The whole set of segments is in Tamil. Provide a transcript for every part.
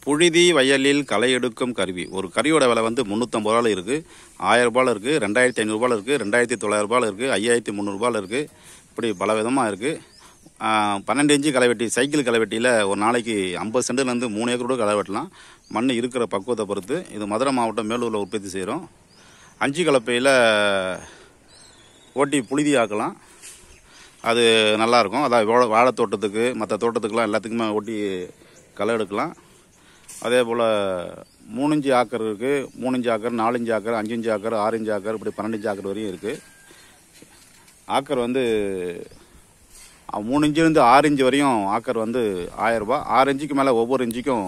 புழுதி வயலில் களை எடுக்கும் கருவி ஒரு கருவியோட விலை வந்து முந்நூற்றம்பது ரூபாயில் இருக்குது ஆயிரம் ரூபாயில் இருக்குது ரெண்டாயிரத்தி ஐநூறுரூபாயில் இருக்குது ரெண்டாயிரத்தி தொள்ளாயிரம் ரூபாயில் இருக்குது ஐயாயிரத்தி முந்நூறுபாயில் இருக்குது இப்படி பல விதமாக இருக்குது பன்னெண்டு இன்ச்சு களைவெட்டி சைக்கிள் களைவெட்டியில் ஒரு நாளைக்கு ஐம்பது சென்ட்லேருந்து மூணு ஏக்கர் கூட களை வெட்டலாம் மண் இருக்கிற பக்குவத்தை பொறுத்து இது மதுரை மாவட்டம் மேலூரில் உற்பத்தி செய்கிறோம் அஞ்சு கலப்பையில் ஓட்டி புழுதி ஆக்கலாம் அது நல்லாயிருக்கும் அதாவது வாழை வாழை தோட்டத்துக்கு மற்ற தோட்டத்துக்கெலாம் எல்லாத்துக்குமே ஓட்டி களை எடுக்கலாம் அதே போல் மூணு இன்ச்சு ஆக்கர் இருக்குது மூணு இன்ச்சு ஆக்கர் நாலு இன்ச்சு ஆக்கர் அஞ்சு இன்ச்சு ஆக்கர் ஆறு இன்ச்சு ஆக்கர் இப்படி பன்னெண்டு இன்ச்சு ஆக்கர் வரையும் இருக்குது ஆக்கர் வந்து அஹ், மூணு இன்ச்சிலேருந்து ஆறு இன்ச்சு வரையும் ஆக்கர் வந்து ஆயிரம் ரூபாய் ஆறு இன்ச்சுக்கு மேலே ஒவ்வொரு இன்ச்சுக்கும்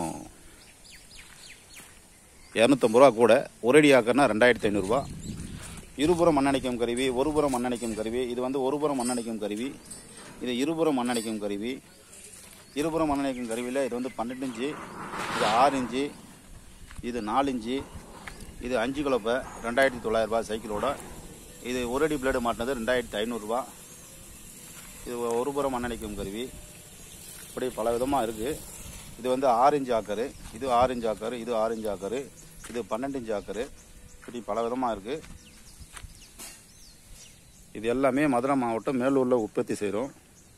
இரநூத்தம்பது ரூபா கூட ஒரு அடி ஆக்கர்னா ரெண்டாயிரத்தி ஐநூறுரூவா இருபுறம் மண்ணணைக்கும் கருவி ஒருபுறம் மண்ணணைக்கும் கருவி இது வந்து ஒருபுறம் மண்ணணைக்கும் கருவி இது இருபுறம் மண்ணணைக்கும் கருவி இருபுறம் மண்ணணைக்கும் கருவியில் இது வந்து பன்னெண்டு இன்ச்சு இது ஆறு இன்ச்சு இது நாலு இன்ச்சு இது அஞ்சு கிலோப்பை ரெண்டாயிரத்தி தொள்ளாயிரரூபா சைக்கிளோட இது ஒரு அடி பிளேடு மாட்டினது ரெண்டாயிரத்தி ஐநூறுரூவா இது ஒருபுறம் மண்ணணைக்கும் கருவி இப்படி பல விதமாக இருக்குது இது வந்து ஆறு இன்ச்சு ஆக்கரு இது ஆறு இன்ச்சு ஆக்கரு இது ஆறு இன்ச்சு ஆக்கரு இது பன்னெண்டு இன்ச்சு ஆக்கரு இப்படி பல விதமாக இருக்குது இது எல்லாமே மதுரை மாவட்டம் மேலூரில் உற்பத்தி செய்கிறோம்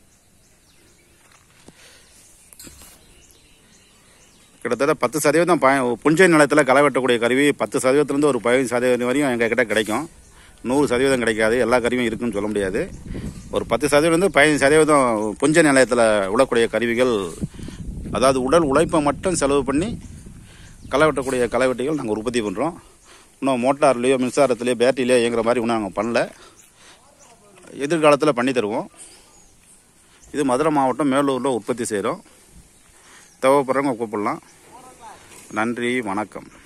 கிட்டத்தட்ட பத்து சதவீதம் பய புஞ்சை நிலத்தில் களை வெட்டக்கூடிய கருவி பத்து சதவீதத்துலேருந்து ஒரு பதினஞ்சு சதவீதம் வரையும் எங்கள் கிட்ட கிடைக்கும் நூறு சதவீதம் கிடைக்காது எல்லா கருவியும் இருக்குன்னு சொல்ல முடியாது ஒரு பத்து சதவீதம் பதினஞ்சு சதவீதம் புஞ்சை நிலையத்தில் விடக்கூடிய கருவிகள் அதாவது உடல் உழைப்பை மட்டும் செலவு பண்ணி களை வெட்டக்கூடிய களை வெட்டிகள் நாங்கள் உற்பத்தி பண்ணுறோம் இன்னும் மோட்டார்லேயோ மின்சாரத்துலேயோ பேட்டரியிலையோ இயங்குற மாதிரி இன்னும் நாங்கள் பண்ணல எதிர்காலத்தில் பண்ணி தருவோம் இது மதுரை மாவட்டம் மேலூரில் உற்பத்தி செய்கிறோம் தேவைப்படுறவங்க கூப்பிடலாம் நன்றி வணக்கம்